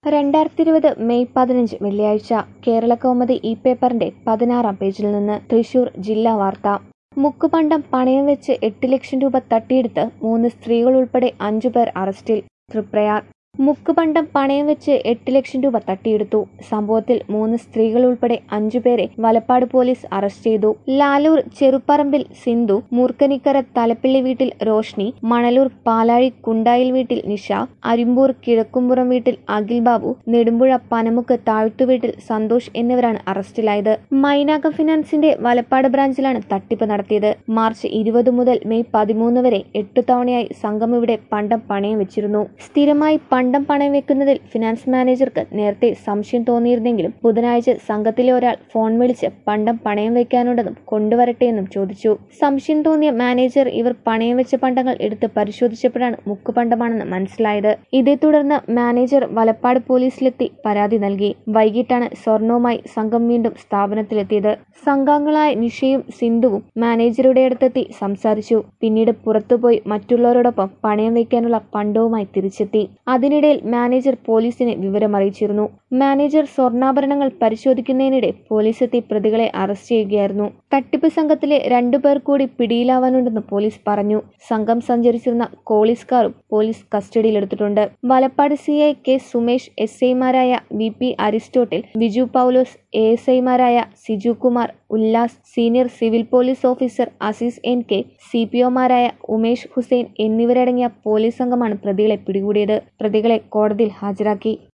രണ്ടായിരത്തി ഇരുപത് മെയ് പതിനഞ്ച് വെള്ളിയാഴ്ച കേരളകൗമുദി ഈ പേപ്പറിന്റെ പതിനാറാം പേജിൽ നിന്ന് തൃശൂർ ജില്ലാ വാർത്ത മുക്കുപണ്ടം പണയം വെച്ച് എട്ട് ലക്ഷം രൂപ തട്ടിയെടുത്ത് മൂന്ന് സ്ത്രീകൾ ഉൾപ്പെടെ അഞ്ചുപേർ അറസ്റ്റിൽ തൃപ്രയാർ മുക്കുപണ്ടം പണയം വെച്ച് എട്ട് ലക്ഷം രൂപ തട്ടിയെടുത്തു സംഭവത്തിൽ മൂന്ന് സ്ത്രീകൾ ഉൾപ്പെടെ അഞ്ചുപേരെ വലപ്പാട് പോലീസ് അറസ്റ്റ് ചെയ്തു ലാലൂർ ചെറുപ്പറമ്പിൽ സിന്ധു മൂർക്കനിക്കര തലപ്പിള്ളി വീട്ടിൽ റോഷ്നി മണലൂർ പാലാഴി കുണ്ടായിൽ വീട്ടിൽ നിഷ അരിമ്പൂർ കിഴക്കുംപുറം വീട്ടിൽ അഖിൽ ബാബു നെടുമ്പുഴ പനമുക്ക് താഴ്ത്തു വീട്ടിൽ സന്തോഷ് എന്നിവരാണ് അറസ്റ്റിലായത് മൈനാക ഫിനാൻസിന്റെ വലപ്പാട് ബ്രാഞ്ചിലാണ് തട്ടിപ്പ് നടത്തിയത് മാർച്ച് ഇരുപത് മുതൽ മെയ് പതിമൂന്ന് വരെ എട്ടു തവണയായി സംഘം ഇവിടെ പണ്ടം പണയം വെച്ചിരുന്നു സ്ഥിരമായി പണ്ടം പണയം വെക്കുന്നതിൽ ഫിനാൻസ് മാനേജർക്ക് നേരത്തെ സംശയം തോന്നിയിരുന്നെങ്കിലും ബുധനാഴ്ച സംഘത്തിലെ ഒരാൾ ഫോൺ വിളിച്ച് പണ്ടം പണയം വെക്കാനുണ്ടെന്നും കൊണ്ടുവരട്ടെ എന്നും ചോദിച്ചു സംശയം തോന്നിയ മാനേജർ ഇവർ പണയം വെച്ച പണ്ടങ്ങൾ എടുത്ത് പരിശോധിച്ചപ്പോഴാണ് മുക്കുപണ്ടമാണെന്ന് മനസ്സിലായത് ഇതേ തുടർന്ന് മാനേജർ വലപ്പാട് പോലീസിലെത്തി പരാതി നൽകി വൈകിട്ടാണ് സ്വർണവുമായി സംഘം വീണ്ടും സ്ഥാപനത്തിലെത്തിയത് സംഘാംഗങ്ങളായ നിഷയും സിന്ധുവും മാനേജറുടെ അടുത്തെത്തി സംസാരിച്ചു പിന്നീട് പുറത്തുപോയി മറ്റുള്ളവരോടൊപ്പം പണയം വയ്ക്കാനുള്ള പണ്ടവുമായി തിരിച്ചെത്തി അതിനിടയിൽ മാനേജർ പോലീസിനെ വിവരമറിയിച്ചിരുന്നു മാനേജർ സ്വർണ്ണാഭരണങ്ങൾ പരിശോധിക്കുന്നതിനിടെ പോലീസ് എത്തി പ്രതികളെ അറസ്റ്റ് ചെയ്യുകയായിരുന്നു തട്ടിപ്പ് സംഘത്തിലെ രണ്ടുപേർ കൂടി പിടിയിലാവാനുണ്ടെന്ന് പോലീസ് പറഞ്ഞു സംഘം സഞ്ചരിച്ചിരുന്ന കോളീസ് കാറും പോലീസ് കസ്റ്റഡിയിലെടുത്തിട്ടുണ്ട് Valapad C I K Sumesh S ഐമാരായ V P Aristotle Biju Paulose A S ഐമാരായ Siju Kumar Ullas senior civil police officer Azeez N K C P ഒമാരായ ഉമേഷ് ഹുസൈൻ എന്നിവരടങ്ങിയ പോലീസ് സംഘമാണ് പ്രതികളെ പിടികൂടിയത് പ്രതികളെ കോടതിയിൽ ഹാജരാക്കി